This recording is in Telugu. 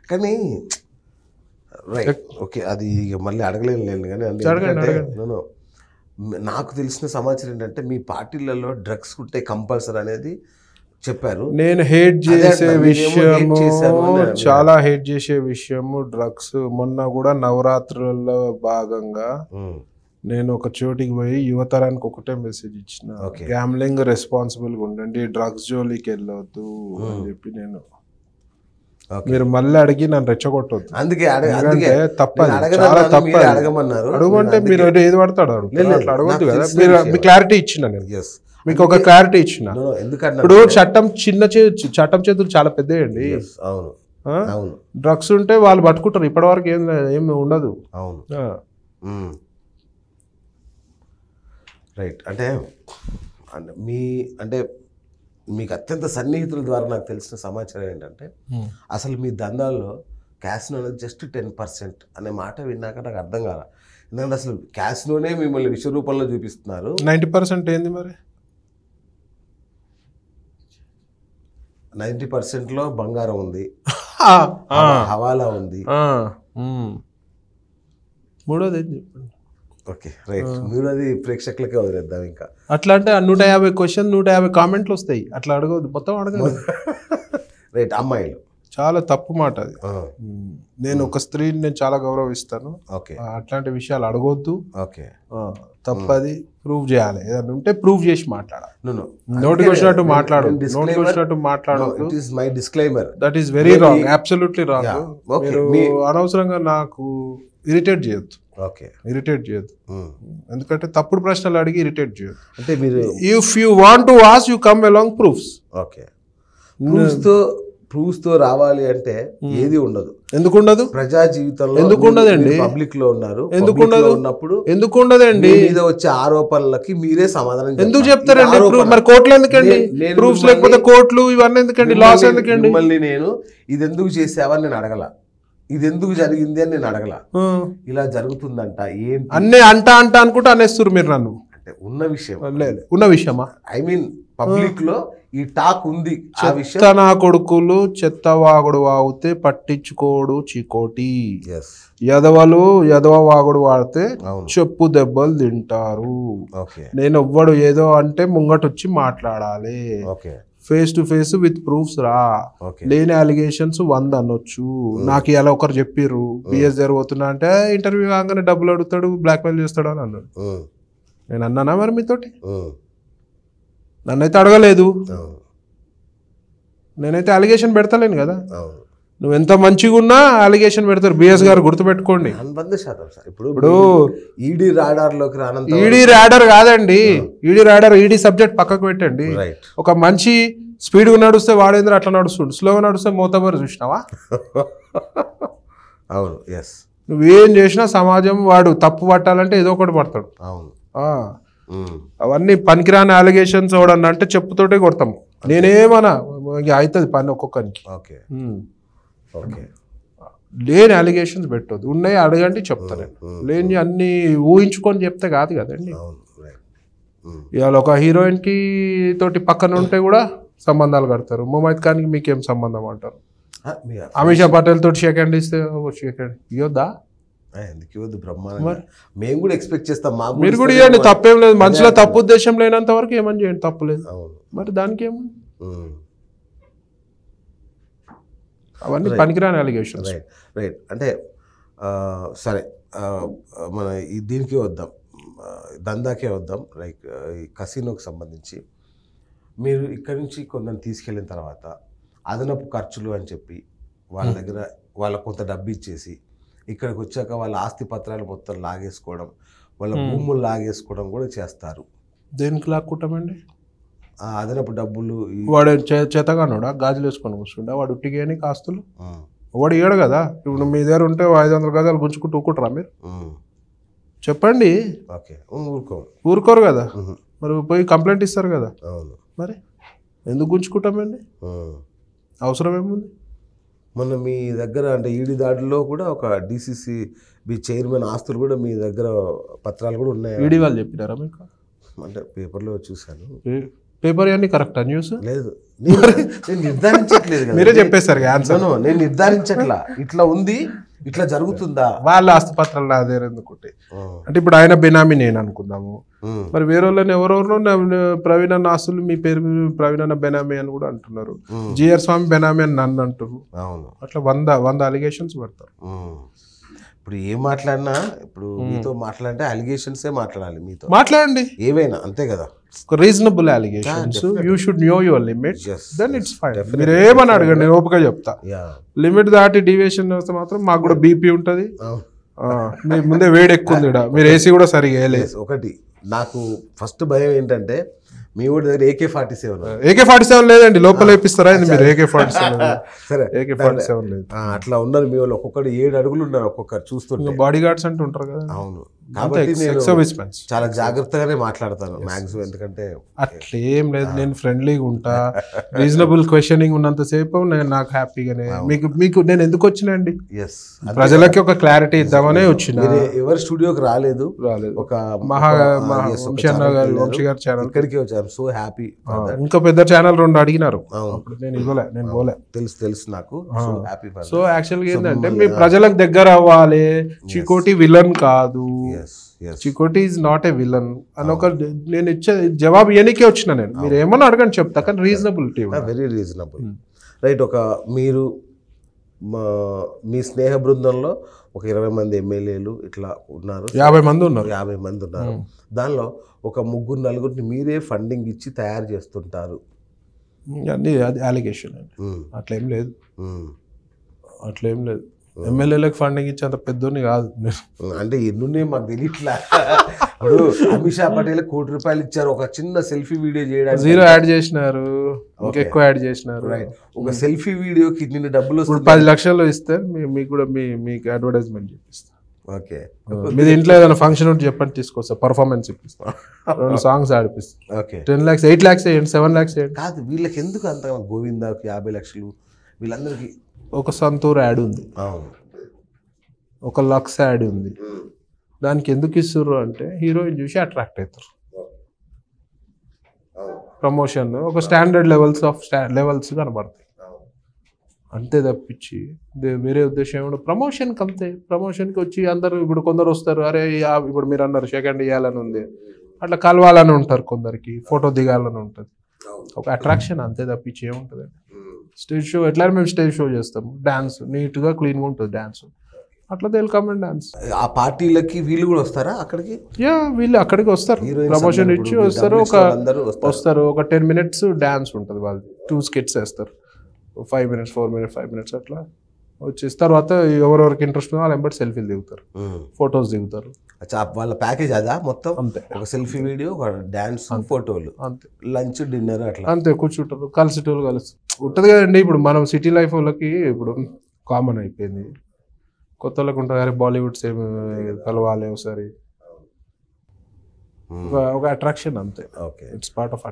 కానీ రైట్ ఓకే అది ఇక మళ్ళీ అడగలేను లేను కానీ అంటే అడగండి, ఎందుకంటే, అడగండి. no, no. మ్- నాకు తెలిసిన సమాచారం ఏంటంటే మీ పార్టీలలో డ్రగ్స్ ఉంటే కంపల్సరీ అనేది చెప్పారు నేను హేట్ అదే చేసే అంటున్నా, మీరేమో hate విషయము చేశారు అని అన్నారు. చాలా హేట్ చేసే విషయము డ్రగ్స్ మొన్న కూడా నవరాత్రుల్లో భాగంగా ఉమ్, నేను ఒక చోటికి పోయి యువతరానికి ఒకటే మెసేజ్ ఇచ్చిన Okay. గ్యామ్లింగ్ రెస్పాన్సిబుల్ గా ఉండండి డ్రగ్స్ జోలికి వెళ్ళొద్దు అని Hmm. చెప్పి నేను ఓకే. మీరు మళ్ళీ అడిగి నన్ను రెచ్చగొట్టొద్దు అందుకే అడగ ఎందుకంటే అందుకే తప్పది నేను చాలా అడగదన్నాను, తప్పది మీరే అడగమన్నారు అడగమంటే నేను మీరు అందుకే- ఏది పడతాడు అడుగుతారు. లేదు, లేదు, అట్లా అడగొద్దు నాకు కదా తెలిసిన మీరు విషయం. మీ క్లారిటీ ఇచ్చిన నేను Yes. మీకు ఒక క్లారిటీ ఇచ్చిన No, no, ఎందుకన్నా ఇప్పుడు చట్టం చిన్న చే చట్టం చేతులు చాలా పెద్దయండి Yes, అవును ఆ? అవును డ్రగ్స్ ఉంటే వాళ్ళు పట్టుకుంటారు ఇప్పటి వరకు ఏం ఏం ఉండదు అవును ఆ. రైట్ అంటే అంటే మీ అంటే మీకు అత్యంత సన్నిహితుల ద్వారా నాకు తెలిసిన సమాచారం ఏంటంటే అసలు మీ దందాల్లో క్యాసినో అనేది జస్ట్ టెన్ పర్సెంట్ అనే మాట విన్నాక నాకు అర్థం కాల ఎందుకంటే అసలు క్యాసినోనే మిమ్మల్ని విశ్వరూపంలో చూపిస్తున్నారు నైంటీ పర్సెంట్ ఏంది మరి నైంటీ పర్సెంట్లో బంగారం ఉంది ఆ, ఆ, హవా- హవాలా ఉంది ఆ, ఉమ్. మూడోది ఏం చెప్పండి ఓకే రైట్ మీరు అది ప్రేక్షకులకే వదిలేద్దాం ఇంకా అట్లా అంటే ఆ నూట యాభై క్వశ్చన్ నూట యాభై కామెంట్లు వస్తాయి అట్లా అడగదు మొత్తం అడగదు రైట్ అమ్మాయిలు చాలా తప్పు మాట అది ఆ, ఉమ్. నేను ఒక స్త్రీని నేను చాలా గౌరవిస్తాను ఓకే ఆ, అట్లాంటి విషయాలు అడగొద్దు ఓకే ఆ, తప్పది ప్రూవ్ చేయాలి ఏదైనా ఉంటే ప్రూవ్ చేసి మాట్లాడాలి No, no. నోటికి వచ్చినట్టు నేను- మాట్లాడు నేను నోటికి disclaimer- వచ్చినట్టు No, మాట్లాడదు it is my disclaimer. That is very Very- wrong absolutely wrong Yeah. Okay. మీరు మీ- అనవసరంగా నాకు ఇరిటేట్ చేయొద్దు Okay. ఇరిటేట్ చేయొద్దు Mm. ఎందుకంటే తప్పుడు ప్రశ్నలు అడిగి ఇరిటేట్ చేయొద్దు అంటే మీరు if you want to was you come along proofs okay proofs తో ప్రూఫ్స్ తో రావాలి అంటే ఏది ఉండదు ఎందుకు ఉండదు ప్రజా జీవితంలో ఎందుకు ఉండదండి? పబ్లిక్ లో ఉన్నారు ఎందుకు Public లో ఉండదు? ఉన్నప్పుడు ఎందుకు ఉండదండి మీ మీద వచ్చే ఆరోపణలకి మీరే సమాధానం ఎందుకు చెప్పాలి. చెప్తారండి ఇది ఆరోపణ. Proof- మరి కోర్టులు ఎందుకండి నేను- నేను ప్రూఫ్స్ మిమ్మల్ని- లేకపోతే కోర్టులు ఇవన్నీ ఎందుకండి లాస్ మిమ్మల్ని- ఎందుకండి మిమ్మల్ని నేను ఇది ఎందుకు చేసావని నేను అడగల ఇది ఎందుకు జరిగింది అని నేను అడగల ఆ. ఇలా జరుగుతుందంట ఏంటి అన్నీ అంట అంట అనుకుంటే అనేస్తారు మీరు నన్ను అంటే ఉన్న విషయం లేదు ఉన్న విషయమా ఐ మీన్ పబ్లిక్ లో ఈ టాక్ ఉంది ఆ విషయం చెత్త నా కొడుకులు చెత్త వాగుడు వాగితే పట్టించుకోడు చికోటి ఎస్ ఎదవలు ఎదవ వాగుడు వాడితే అవును చెప్పు దెబ్బలు తింటారు ఓకే నేను ఎవ్వడు ఏదో అంటే ముంగటొచ్చి మాట్లాడాలి okay face to face with proofs రా ఓకే లేని అలిగేషన్స్ వంద అనొచ్చు నాకు ఇలా ఒకరు చెప్పిర్రు పిఎస్ జరుగుతున్నా అంటే ఇంటర్వ్యూ కాగానే డబ్బులు అడుగుతాడు బ్లాక్ మెయిల్ చేస్తాడు అని అన్నాడు ఉమ్, నేను అన్నానా మరి మీతోటి ఉమ్, నన్నైతే అడగలేదు అవును నేనైతే అలిగేషన్ పెడతలేను కదా అవును నువ్వు ఎంత మంచిగా ఉన్నా అలిగేషన్ పెడతారు బిఎస్ గారు గుర్తుపెట్టుకోండి వంద శాతం సార్ ఇప్పుడు ఇప్పుడు ఈడీ రాడార్ లోకి రానంత ఈడీ ర్యాడర్ కాదండి ఈడీ ర్యాడర్ ఈడీ సబ్జెక్ట్ పక్కకు పెట్టండి రైట్ ఒక మంచి స్పీడ్గా నడుస్తే వాడేంద్ర అట్లా నడుస్తుండు స్లోగా నడుస్తే మోతబరు చూసినావా అవును ఎస్ నువ్వేం చేసినా సమాజం వాడు తప్పు పట్టాలంటే ఏదో ఒకటి పడతాడు అవును ఆ, ఉమ్, అవన్నీ పనికిరాని అలిగేషన్స్ ఎవడన్నా అంటే చెప్పుతోటే కొడతాము నేనేమన్నా ఇక అవుతుంది పని ఒక్కొక్కరికి ఓకే ఉమ్. ఓకే లేని అలిగేషన్స్ పెట్టొద్దు ఉన్నాయి అడగండి చెప్తాను నేను. ఉమ్, లేని అన్ని ఊహించుకొని చెప్తే కాదు కదండి అవును రైట్ ఉమ్, ఇవాళ ఒక హీరోయిన్ కి తోటి పక్కన ఉంటే కూడా సంబంధాలు కడతారు ముమైత్ ఖాన్కి మీకేం సంబంధం అంటారు ఆ, మీ అమిషా పటేల్ తోటి సెకండ్ ఇస్తే సెకండ్ ఇవ్వద్దా ఆ, ఎందుకు ఇవ్వద్దు బ్రహ్మాండంగా మేము కూడా ఎక్స్పెక్ట్ చేస్తాం మాకు మీరు కూడా ఇస్తారేమో ఇవ్వండి అని. తప్పేం లేదు మనసులో తప్పు ఉద్దేశం లేనంత వరకు ఏమని చేయండి తప్పు లేదు అవును మరి దానికి ఏమని ఉమ్, అవన్నీ పనికిరాని అలిగేషన్స్ రైట్ రైట్ అంటే ఆ, సరే ఆ, మన ఈ దీనికి వద్దాం ఆ, దందాకే వద్దాం లైక్ ఆ, ఈ కసినోకి సంబంధించి మీరు ఇక్కడి నుంచి కొందరిని తీసుకెళ్ళిన తర్వాత అదనపు ఖర్చులు అని చెప్పి వాళ్ళ దగ్గర వాళ్ళ కొంత డబ్బు ఇచ్చేసి ఇక్కడికి వచ్చాక వాళ్ళ ఆస్తి పత్రాలు మొత్తం లాగేసుకోవడం వాళ్ళ భూములు లాగేసుకోవడం కూడా చేస్తారు దేనికి లాక్కుంటామండి ఆ అదనపు డబ్బులు ఈ- వాడు చే- చేతగానోడా గాజులు వేసుకొని కూర్చుండా వాడు ఉట్టిగాని కాస్తులు ఉమ్, వాడు ఇయ్యడు కదా ఇప్పుడు మీ దగ్గర ఉంటే ఐదు వందల గజాలు గుంజుకుంటూ ఊకుంటారా మీరు ఉమ్, చెప్పండి ఓకే ఉమ్, ఊరుకో ఊరుకోరు కదా ఉహు, మరి పోయి కంప్లైంట్ ఇస్తారు కదా అవును మరి ఎందుకు గుంజుకుంటామండి ఉమ్. అవసరం ఏముంది మొన్న మీ దగ్గర అంటే ఈడి దాడిలో కూడా ఒక డిసిసి మీ చైర్మన్ ఆస్తులు కూడా మీ దగ్గర పత్రాలు కూడా ఉన్నాయి ఈడీ వాళ్ళు చెప్పినారా మీకు అంటే పేపర్లో చూశాను ఏ- పేపర్ అన్ని కరెక్టా న్యూస్ లేదు నేను నేను నిర్ధారించట్లేదు కదా మీరే చెప్పేశారు ఆన్సర్ No, no, నేను నిర్ధారించట్లా ఇట్లా ఉంది ఇట్లా జరుగుతుందా వాళ్ళ ఆస్తిపత్రాలు అదే ఎందుకుంటే ఉమ్, అంటే ఇప్పుడు ఆయన బెనామీ నేను అనుకుందాము ఉమ్, మరి వేరే వాళ్ళని ఎవరెవరో నా- ప్రవీణ్ అన్న ఆస్తులు మీ పేరు మీద ప్రవీణ్ అన్న బెనామీ అని కూడా అంటున్నారు ఉమ్, జిఆర్ స్వామి బెనామీ అని నన్ను అంటారు అవును అట్లా వంద వంద అలిగేషన్స్ పెడతారు ఉమ్. ఇప్పుడు ఏం మాట్లాడినా ఇప్పుడు మీతో మాట్లాడంటే అలిగేషన్సే మాట్లాడాలి మీతో మాట్లాడండి ఏవైనా అంతే కదా reasonable allegations you should know your limit Yes, then it's fine మీరు ఏమని అడగండి నేను ఓపిక చెప్తా యా లిమిట్ దాటి డివియేషన్ వస్తే మాత్రం మాకు కూడా బీపీ ఉంటుంది మీ ముందే వేడి ఎక్కువ ఉంది ఈడ. మీరు ఏసీ కూడా సరిగా వేయలేదు ఒకటి నాకు ఫస్ట్ భయం ఏంటంటే మీ ఊడి దగ్గర AK forty seven AK forty seven లేదండి లోపల వేపిస్తారా ఏంది మీరు ఏకే ఫార్టీ సెవెన్ సరే ఏకే ఫార్టీ సెవెన్ లేదు అట్లా ఉన్నారు మీ వాళ్ళు ఒక్కొక్కరు ఏడు అడుగులు ఉన్నారు ఒక్కొక్కరు చూస్తుంటే బాడీ గార్డ్స్ అంటూ ఉంటారు కదా అవును కాబట్టి నేను ఎక్స్ సర్వీస్మెన్స్ చాలా జాగ్రత్తగానే మాట్లాడతాను మ్యాక్సిమం ఎందుకంటే అట్లా ఏం లేదు నేను ఫ్రెండ్లీగా ఉంటా రీజనబుల్ క్వశ్చనింగ్ ఉన్నంతసేపు నేను నాకు హ్యాపీగానే మీకు మీకు నేను ఎందుకు వచ్చినండి ఎస్ ప్రజలకి ఒక క్లారిటీ ఇద్దామనే వచ్చిన మీరు ఎవరు స్టూడియోకి రాలేదు రాలేదు ఒక మహా ఒక- మహా yes, ఒక వంశీ అన్న channel గారు కి వంశీ గారి ఛానల్ ఇక్కడికి వచ్చారు సో హ్యాపీ ఇంకా పెద్ద ఛానల్ రెండు అడిగినారు అవును అప్పుడు నేను ఇవ్వలే నేను పోలే తెలుసు తెలుసు నాకు సో హ్యాపీ ఫర్ సో యాక్చువల్గా ఏంటంటే మీ ప్రజలకు దగ్గర అవ్వాలి చికోటి విలన్ కాదు yes yes Chikoti is not a villain అని ఒక నేను ఇచ్చే జవాబు ఎనికే వచ్చిన నేను మీరు ఏమన్నా అడగండి చెప్తా కానీ రీజనబిలిటీ వెరీ రీజనబుల్ రైట్ ఒక మీరు మా- మీ స్నేహ బృందంలో ఒక ఇరవై మంది ఎమ్మెల్యేలు ఇట్లా ఉన్నారు యాభై మంది ఉన్నారు యాభై మంది ఉన్నారు దానిలో ఒక ముగ్గురు నలుగురిని మీరే ఫండింగ్ ఇచ్చి తయారు చేస్తుంటారు అన్ని అది అలిగేషన్ అండి ఉమ్, అట్లేం లేదు ఉమ్. అట్లేం లేదు ఎమ్మెల్యేలకు ఫండింగ్ ఇచ్చేంత పెద్దోని కాదు నేను అంటే ఎన్నున్నాయి మాకు తెలియట్లా ఇప్పుడు అమిత్ షా పటేల్ కోటి రూపాయలు ఇచ్చారు ఒక చిన్న సెల్ఫీ వీడియో చేయడానికి జీరో యాడ్ చేసినారు ఇంకెక్కువ యాడ్ చేసినారు రైట్ ఒక సెల్ఫీ వీడియోకి నిన్ను డబ్బులు ఇప్పుడు వస్తుంది పది లక్షలు ఇస్తే మీ- మీకు కూడా మీ మీకు అడ్వర్టైజ్మెంట్ చేపిస్తా ఓకే మీది ఇంట్లో ఏదైనా ఫంక్షన్ ఉంటే చెప్పండి తీసుకొస్తా పర్ఫార్మెన్స్ ఇప్పిస్తా రెండు సాంగ్స్ ఆడిపిస్తా okay ten lakhs eight lakhs వేయండి సెవెన్ ల్యాక్స్ వేయండి కాదు వీళ్ళకి ఎందుకు అంత గోవిందాకి యాభై లక్షలు వీళ్ళందరికీ ఒక సంతూర్ యాడ్ ఉంది అవును ఒక లక్స్ యాడ్ ఉంది దానికి ఎందుకు ఇస్తుర్రు అంటే హీరోయిన్ చూసి అట్రాక్ట్ అవుతారు ప్రమోషన్ ఒక స్టాండర్డ్ లెవెల్స్ ఆఫ్ లెవెల్స్ కనబడతాయి అంతే తప్పించి దే- వేరే ఉద్దేశం ఏమన్నా ప్రమోషన్కి అంతే ప్రమోషన్కి వచ్చి అందరూ ఇప్పుడు కొందరు వస్తారు అరే ఆ- ఇప్పుడు మీరు అన్నారు సెకండ్ ఇవ్వాలని ఉంది అట్లా కలవాలని ఉంటారు కొందరికి ఫోటో దిగాలని ఉంటుంది ఒక అట్రాక్షన్ అంతే తప్పించి ఏముంటుంది స్టేజ్ షో ఎట్లా మేము స్టేజ్ షో చేస్తాము డ్యాన్స్ నీట్గా క్లీన్గా ఉంటుంది డ్యాన్స్ అట్లా తెలుకమ్ అండ్ డాన్స్ ఆ పార్టీలకి వీళ్ళు కూడా వస్తారా అక్కడికి యా వీళ్ళు అక్కడికి వస్తారు Heroines ప్రమోషన్ అందరూ ఇచ్చి ఇప్పుడు వస్తారు డబ్బులు ఒక ఇచ్చిన వాళ్ళందరూ వస్తారు. వస్తారు ఒక టెన్ మినిట్స్ డాన్స్ ఉంటుంది వాళ్ళు టూ స్కిట్స్ వేస్తారు five minutes four minutes five minutes అట్లా వచ్చేసి తర్వాత ఎవరెవరికి ఇంట్రెస్ట్ ఉందో వాళ్ళు ఎంబడి సెల్ఫీలు దిగుతారు ఉమ్. ఫొటోస్ దిగుతారు అచ్చా వాళ్ళ ప్యాకేజ్ అదా మొత్తం అంతే ఒక సెల్ఫీ వీడియో ఒక డాన్స్ ఫోటోలు అంతే లంచ్ డిన్నర్ అట్లా అంతే కూర్చుంటారు కలిసేటోళ్ళు కలిసి ఉంటుంది కదండి ఇప్పుడు మనం సిటీ లైఫ్ వాళ్ళకి ఇప్పుడు కామన్ అయిపోయింది కొత్త వాళ్ళకి ఉంటుంది అరే బాలీవుడ్ సేమ్ కలవాలి ఒకసారి ఉమ్. ఒక- ఒక అట్రాక్షన్ అంతే ఓకే ఇట్స్ పార్ట్ ఆఫ్